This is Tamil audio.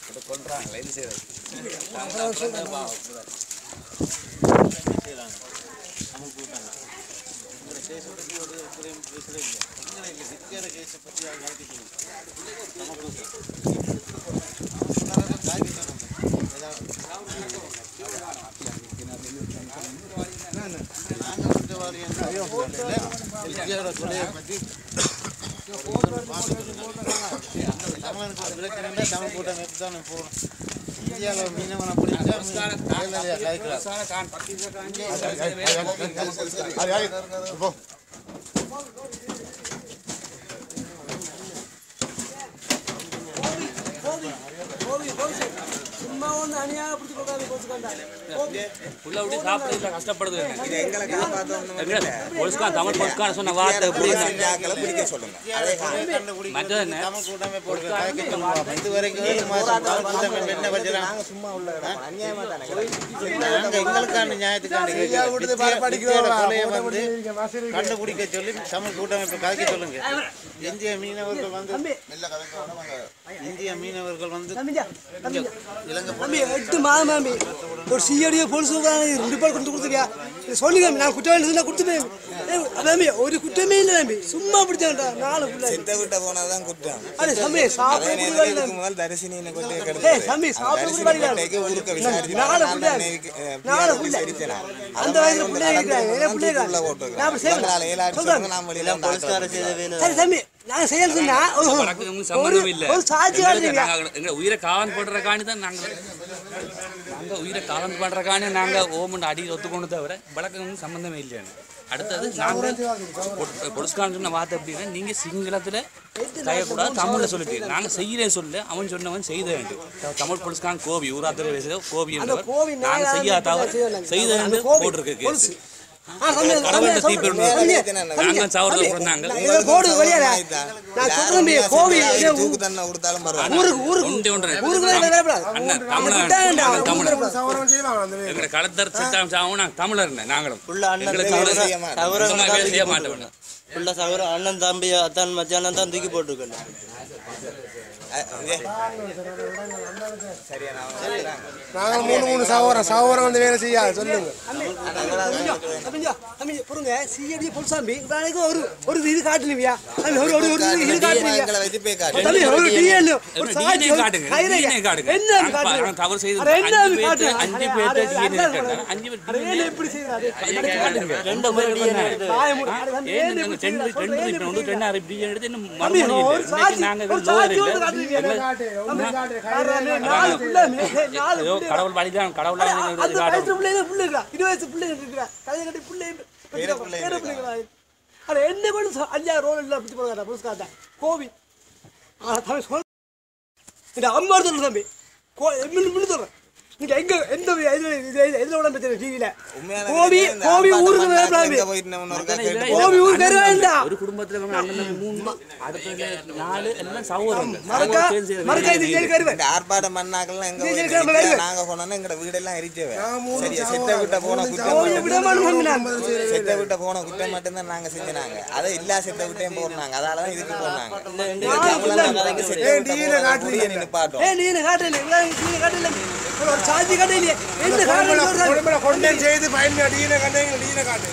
கொள்றாங்களே இது செய்யறது தமிழ் கூட்டம் தான் போகணும் இந்தியாவில் மீனவனை பிடிச்சா கையில் கலைக்கலாம் சும்மா ஒன்று அணியாக பிடிச்சி போகாது போச்சுக்கண்டா உள்ள விட்டு சாப்பிடுறதுல கஷ்டப்படுது பொலிஸ்கான் தமிழ் பொலிஸ்கான் சொன்ன வார்த்தை எப்படி பிடிக்க சொல்லுங்க மற்றது என்ன தமிழ் கூட்டமே போடுங்க கலைக்க சொல்லுவாங்க இது வரைக்கும் ஏழு மாதம் தமிழ் கூட்டமே என்ன வச்சுறாங்க சும்மா உள்ள கிடப்போம். அநியாயமா தானே நாங்க எங்களுக்கான நியாயத்துக்கான கொலையை வந்து கண்டுபிடிக்க சொல்லி தமிழ் கூட்டமைப்பு கலைக்க சொல்லுங்க இந்திய மீனவர்கள் வந்து இந்திய மீனவர்கள் வந்து தம்பிஜா தம்பிஜா தம்பி எட்டு மாதம் தம்பி ஒரு சிஐடியோ போலீஸ் ரெண்டு பேர் கொண்டு கொடுத்துருக்கியா சொல்லுங்க நான் குற்றம் சொன்னா கொடுத்துட்டேன் ஏய், தம்பி ஒரு குற்றமே இல்லை தம்பி சும்மா பிடிச்சாண்டா நாலு பிள்ளை சித்த விட்ட போனதான் குற்றம் அடே தம்பி அதே சாப்பிட நேரத்துல கூட இதுக்கு முதல் தரிசனியை கொண்டு ஏய், கெடுத்தது. தம்பி, சாப்பிட தரிசனி கூட இல்லை. கோட்டைக்கு ஊருக்கு விசாரிச்சு நாலு நான் பிள்ளை. தான் நேருக்கு, அஹ், நாலு பிள்ளை பிள்ளை. சரிச்சேனா. அந்த அதை வயசுல வந்து பிள்ளை கலந்து இருக்கிறாங்க. கொண்டு ஏன் பிள்ளை தூக்குள்ள நான் போட்டுருக்காங்க. அப்படி செய்வேன். இவங்களால ஏழாயிரம் சொல்றேன். சொல்லுங்க, நான் வெளியில டாக்டர் சரி தம்பி நான் செய்யறது சொன்னா ஒரு- வழக்கு ஒன்றும் சம்மந்தம் இல்லை ஒரு சாட்சி எங்களுக்கு காட்டுறீங்க நாங்க எங்க உயிரை காவல் போடுற காணி தான் நாங்கள் நாங்க உயிரை காவல் பண்ற காணி நாங்க ஓமண்ட் அடி ஒத்துக்கொண்டு தவிர வழக்கு ஒன்றும் சம்மந்தமே இல்லையானு அடுத்தது நாங்கள் பொலிஸ்காரன் சொன்ன வார்த்தை அப்படின்னா நீங்க சிங்களத்துல செய்யக்கூடாது தமிழ்ல சொல்லிட்டு நாங்க செய்யறேன் சொல்ல அவன் சொன்னவன் செய்த வேண்டும் தமிழ் பொலிஸ்காரன் கோபி ஊராத்திர பேசுற கோபி அந்த என்றவர் கோவி நாங்க நாயா செய்யாத தவிர செய்யலாம். செய்த அந்த என்று கோவி, போட்டிருக்கு பொலிசு. கேஸ் ஆ, தம்பி, தம்பி, கடவுள்கிட்ட சொல்றேன். தீர்ப்பு தம்பி, நாங்க சவரத்தை பிறந்தாங்க ஏதோ போடு வெளியால நான் சொல்றேன் கோவி ஏதோ தூக்கு தண்டனை கொடுத்தாலும் பரவாயில்ல ஊருக்கு ஊருக்கு ஒன்றே ஒன்று ஊருக்கு வேலை வேலைப்படாது. அண்ணன் அது தமிழன் விட்டாங்கடா, நாங்கள் ஊருக்கு தமிழர் வேலைப்படாது. எங்களை களத்தர் சித்தாம் சாவும் நாங்கள் தமிழர் இருந்தேன் நாங்களும் உள்ள அண்ணன் எங்களுக்கு தம்பி தமிழர் செய்ய மாட்டோம். சகோதரன் சொன்னா தான் வேலை செய்ய தூக்கி மாட்டோம் போட்டுருக்கேன். உள்ள சகோதரன் அண்ணன் தம்பி அத்தான் மச்சான் தான் தூக்கி போட்டிருக்கேன் அஹ், இங்கே. சரியா நான் சொல்றேன். நாங்கள் மூணு மூணு சகோதரம் சகோதரம் வந்து வேலை செய்யாது சொல்லுங்க தம்பிஞ்சா, தம்பி, பொறுங்க, CID பொலிசாம்பி, வேலைக்கு ஒரு ஒரு இது காட்டுனீங்க தம்பி, ஒரு ஒரு ஒரு இது காட்டுனீங்க எங்களை வச்சு போய் காட்டு. தம்பி, ஒரு DL, ஒரு ஒரு சாட்சி, DNA ஒரு காட்டுங்க, கைரேகை. DNA காட்டுங்க. என்ன நாங்க பா- காட்டுங்க? நாங்க தவறு செய்து அட, என்ன அஞ்சு பேர்த்து- காட்டுங்க? அஞ்சு அட, பேர்த்து அட, DNA அட, காட்டுங்க. அஞ்சு பேர் அட, என்ன இப்படி செய்யறாரு? காட்டுங்க. ரெண்டு பேரும் DNA எடுத்து வாயை மூடு. அட, தம்பி, ஏன் என்ன நாங்க இப்படி ரெண்டு செய்யறாரு? ரெண்டு சொல்றேன், இப்ப என்ன வந்து இப்படி ரெண்டு அரை இப்படி எடுத்து இன்னும் தம்பி, மறுமொழி இல்லை. ஒரு இன்னைக்கு சாட்சி, நாங்க ஒரு லோயர் சாட்சி இல்லை. வந்து காட்டுவீங்க. எங்களை- அட, நாலு பிள்ளை, நாலு ஏதோ பிள்ளை. கடவுள் வழிதான் கடவுள் அட, வழிதான் அந்த காட்டணும் வயசு பிள்ளைங்க பிள்ளை இருக்கா இருபது வயசு பிள்ளைங்க இருக்கிறா கதை கட்டி பிள்ளை பேர பிள்ளைங்க பேர பிள்ளைங்களா அட என்ன பண்ணு சொ- அஞ்சாயிரம் ரோல் எல்லாம் பிடிச்சி போடுறாங்க புதுசுக்காட்ட கோவி ஆ தம்பி சொல் இந்த அம்மா சொல்லு தம்பி கோ மின்னு மின்னு சொல்றேன் நீங்க எங்க எந்த எதுல இது எதுல விட பிரச்சனை டிவியில உண்மையான கோவி இந்த கோவி ஆர்ப்பாட்டம் ஊருக்கு பண்ணாங்க, வேண்டாம் எங்க போயிட்டு நம்ம இன்னொருக்கா கேட்டு கோவி ஊருக்கு வர வேண்டாம் ஒரு குடும்பத்துல இவங்க அண்ணன் தம்பி மூணு அடுத்த நாலு எல்லாம் சகோதரன் மறக்கா மறக்கா இது ஜெயிலுக்கு வருவேன் இந்த ஆர்ப்பாட்டம் பண்ணாக்கெல்லாம் எங்க நீ போயிட்டு இருக்கிற மாதிரி நிக்க, நாங்க போனோம்னா எங்கட வீடெல்லாம் எரிச்சவே சரியா செத்த விட்ட போன குற்றம் கோவியை மட்டும் விட மாட்டோம் செத்த விட்ட போன குற்றம் மட்டும்தான் நாங்க செஞ்சினாங்க அதை இல்லா செத்த விட்டையும் போடுறாங்க அதாலதான் இதுக்கு போனாங்க செத்த விட்ட போன குடியை நிப்பாட்டும் ஏ நீ என்ன காட்டல நீ காட்டல ஒரு சாட்சி காட்டலையே என்ன காட்டல சொல்றாங்க கொண்டே செய்து பயன் டீனை கண்டீங்க டீனை காட்டுங்க